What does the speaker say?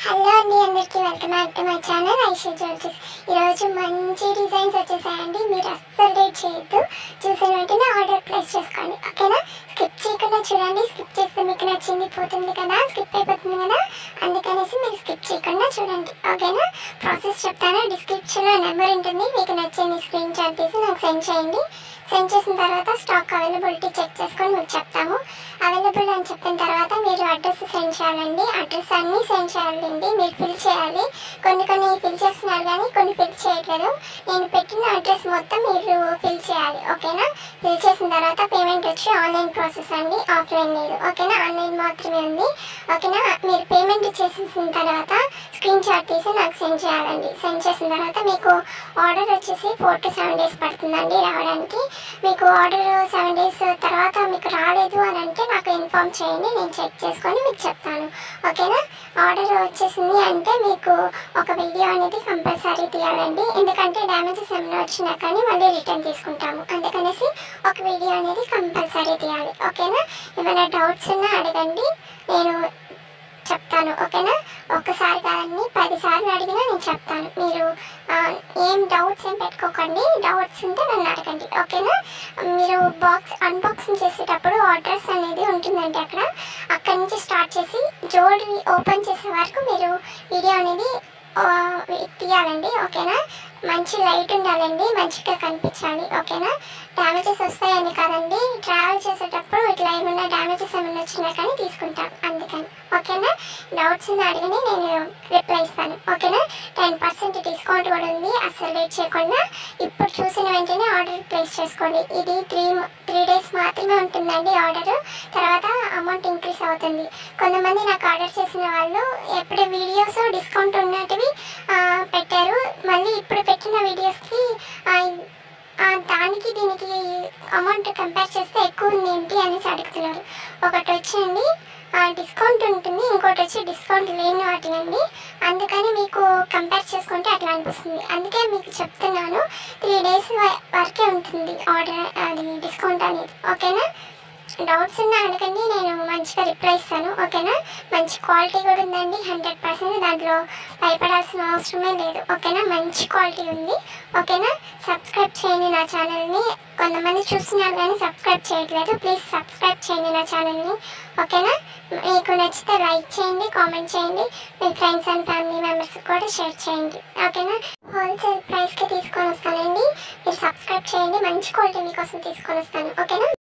hello అండి అందరికీ welcome back to my channel Aisha jewelleries ఈరోజు మంచి డిజైన్స్ వచ్చేసాయండి మీరు అస్సలు లేట్ చేయొద్దు చూసిన వెంటనే ఆర్డర్ ప్లేస్ చేసుకోండి ఓకేనా స్కిప్ చేయకుండా చూడండి స్కిప్ చేస్తే మీకు నచ్చింది పోతుంది కదా స్కిప్ అయిపోతుంది కదా అందుకనేసి మీరు స్కిప్ చేయకుండా చూడండి ఓకేనా ప్రాసెస్ చెప్తాను డిస్క్రిప్షన్లో నెంబర్ ఉంటుంది మీకు నచ్చింది స్క్రీన్ షాట్ తీసి నాకు సెండ్ చేయండి సెండ్ చేసిన తర్వాత స్టాక్ అవైలబిలిటీ చెక్ చేసుకొని మీకు చెప్తాము అవైలబుల్ అని చెప్పిన తర్వాత మీరు అడ్రస్ సెండ్ చేయాలండి అడ్రస్ అన్నీ సెండ్ చేయాలండి మీరు ఫిల్ చేయాలి కొన్ని కొన్ని ఫిల్ చేస్తున్నారు కానీ కొన్ని ఫిల్ చేయట్లేదు నేను పెట్టిన అడ్రస్ మొత్తం మీరు ఫిల్ చేయాలి ఓకేనా ఫిల్ చేసిన తర్వాత పేమెంట్ వచ్చి ఆన్లైన్ ప్రాసెస్ అండి ఆఫ్లైన్ లేదు ఓకేనా ఆన్లైన్ మాత్రమే ఉంది ఓకేనా మీరు పేమెంట్ చేసేసిన తర్వాత స్క్రీన్ షాట్ తీసి నాకు సెండ్ చేయాలండి సెండ్ చేసిన తర్వాత మీకు ఆర్డర్ వచ్చేసి ఫోర్ టు సెవెన్ డేస్ పడుతుందండి రావడానికి మీకు ఆర్డర్ సెవెన్ డేస్ తర్వాత మీకు రాలేదు అని అంటే నాకు ఇన్ఫామ్ చేయండి నేను చెక్ చేసుకొని మీకు చెప్తాను ఓకేనా ఆర్డర్ వచ్చేసింది అంటే మీకు ఒక వీడియో అనేది కంపల్సరీ తీయాలండి ఎందుకంటే డ్యామేజెస్ ఏమైనా వచ్చినా కానీ మళ్ళీ రిటర్న్ తీసుకుంటాము అందుకనేసి ఒక వీడియో అనేది కంపల్సరీ తీయాలి ఓకేనా ఏమైనా డౌట్స్ ఉన్నా అడగండి నేను చెప్తాను ఓకేనా ఒక్కసారి కాదండి పదిసార్లు అడిగినా నేను చెప్తాను మీరు ఆ, ఏం డౌట్స్ ఏం పెట్టుకోకండి డౌట్స్ ఉంటే నన్ను అడగండి ఓకేనా మీరు బాక్స్ అన్బాక్సింగ్ చేసేటప్పుడు ఆర్డర్స్ అనేది ఉంటుందండి అక్కడ అక్కడి నుంచి స్టార్ట్ చేసి జోడి ఓపెన్ చేసే వరకు మీరు వీడియో అనేది ఆ, తీయాలండి ఓకేనా మంచి లైట్ ఉండాలండి మంచిగా కనిపించాలి ఓకేనా డ్యామేజెస్ వస్తాయని కాదండి ట్రావెల్ చేసేటప్పుడు ఇట్లా ఏమైనా డ్యామేజెస్ ఏమైనా వచ్చినా కానీ తీసుకుంటాం అందుకని ఓకేనా డౌట్స్ ఉన్న అడిగిని నేను రిప్లై ఇస్తాను ఓకేనా టెన్ పర్సెంట్ డిస్కౌంట్ కూడా ఉంది అస్సలు వెయిట్ చేయకుండా ఇప్పుడు చూసిన వెంటనే ఆర్డర్ ప్లేస్ చేసుకోండి ఇది త్రీ త్రీ డేస్ మాత్రమే ఉంటుందండి ఆర్డర్ తర్వాత అమౌంట్ ఇంక్రీస్ అవుతుంది కొంతమంది నాకు ఆర్డర్ చేసిన వాళ్ళు ఎప్పుడు వీడియోస్ డిస్కౌంట్ ఉన్నటివి ఆ, పెట్టారు మళ్ళీ ఇప్పుడు పెట్టిన వీడియోస్కి ఆ, దానికి దీనికి అమౌంట్ కంపేర్ చేస్తే ఎక్కువ ఉంది ఏంటి అనేసి అడుగుతున్నారు ఒకటి వచ్చండి డిస్కౌంట్ ఉంటుంది ఇంకోటి వచ్చి డిస్కౌంట్ లేని వాటి అండి అందుకని మీకు కంపేర్ చేసుకుంటే అట్లా అనిపిస్తుంది అందుకే మీకు చెప్తున్నాను త్రీ డేస్ వరకే ఉంటుంది ఆర్డర్ అది డిస్కౌంట్ అనేది ఓకేనా డౌట్స్ ఉన్నా అడగండి నేను మంచిగా రిప్లై ఇస్తాను ఓకేనా మంచి క్వాలిటీ కూడా ఉందండి హండ్రెడ్ పర్సెంట్ దాంట్లో భయపడాల్సిన అవసరమే లేదు ఓకేనా మంచి క్వాలిటీ ఉంది ఓకేనా సబ్స్క్రైబ్ చేయండి నా ఛానల్ని కొంతమంది చూస్తున్నారు కానీ సబ్స్క్రైబ్ చేయట్లేదు ప్లీజ్ సబ్స్క్రైబ్ చేయండి నా ఛానల్ని ఓకేనా మీకు నచ్చితే లైక్ చేయండి కామెంట్ చేయండి మీ ఫ్రెండ్స్ అండ్ ఫ్యామిలీ మెంబర్స్ కూడా షేర్ చేయండి ఓకేనా హోల్సేల్ ప్రైస్కి తీసుకొని వస్తానండి మీరు సబ్స్క్రైబ్ చేయండి మంచి క్వాలిటీ మీకోసం తీసుకొని వస్తాను ఓకేనా